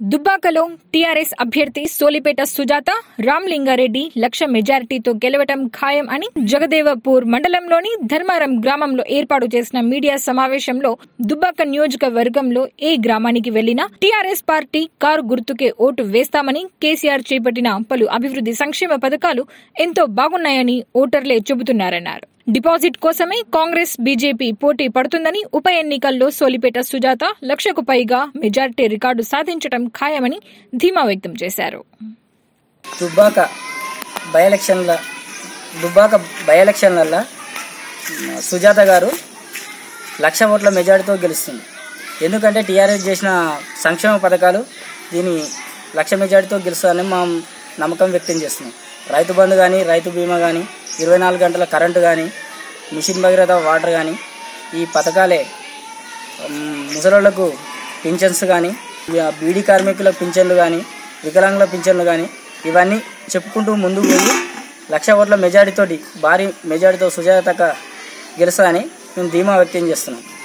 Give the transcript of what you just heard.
దుబ్బాకలో టీఆర్ఎస్ అభ్యర్థి సోలిపేట సుజాత రామ్లింగారెడ్డి లక్ష మెజారిటీతో గెలవటం ఖాయం అని జగదేవపూర్ మండలంలోని ధర్మారం గ్రామంలో ఏర్పాటు చేసిన మీడియా సమావేశంలో దుబ్బాక నియోజకవర్గంలో ఏ గ్రామానికి వెళ్లినా టీఆర్ఎస్ పార్టీ కారు గుర్తుకే ఓటు వేస్తామని కేసీఆర్ చేపట్టిన పలు అభివృద్ధి సంక్షేమ పథకాలు ఎంతో బాగున్నాయని ఓటర్లే చెబుతున్నారన్నారు డిపాజిట్ కోసమే కాంగ్రెస్ బీజేపీ పోటీ పడుతుందని ఉప ఎన్నికల్లో సోలిపేట సుజాత లక్షకు పైగా మెజార్టీ రికార్డు సాధించడం ఖాయమని ధీమా వ్యక్తం చేశారు దుబ్బాక బై ఎలక్షన్ల దుబ్బాక బై ఎలక్షన్లల్లో సుజాత గారు లక్ష ఓట్ల మెజార్టీతో గెలుస్తుంది ఎందుకంటే టీఆర్ఎస్ చేసిన సంక్షేమ పథకాలు దీని లక్ష మెజార్టీతో గెలుస్తుందని మా నమ్మకం వ్యక్తం చేస్తున్నాం రైతు బంధు కానీ రైతు బీమా కానీ ఇరవై నాలుగు గంటల కరెంటు కానీ మిషన్ భగీరథ వాటర్ కానీ ఈ పథకాలే మ్, ముసలోళ్లకు పింఛన్స్ కానీ బీడీ కార్మికుల పింఛన్లు కానీ వికలాంగుల పింఛన్లు కానీ ఇవన్నీ చెప్పుకుంటూ ముందుకు పోయి లక్ష ఓట్ల మెజారిటీతోటి భారీ మెజారిటీతో సుజాతక గెలుస్తుందని మేము ధీమా వ్యక్తం చేస్తున్నాం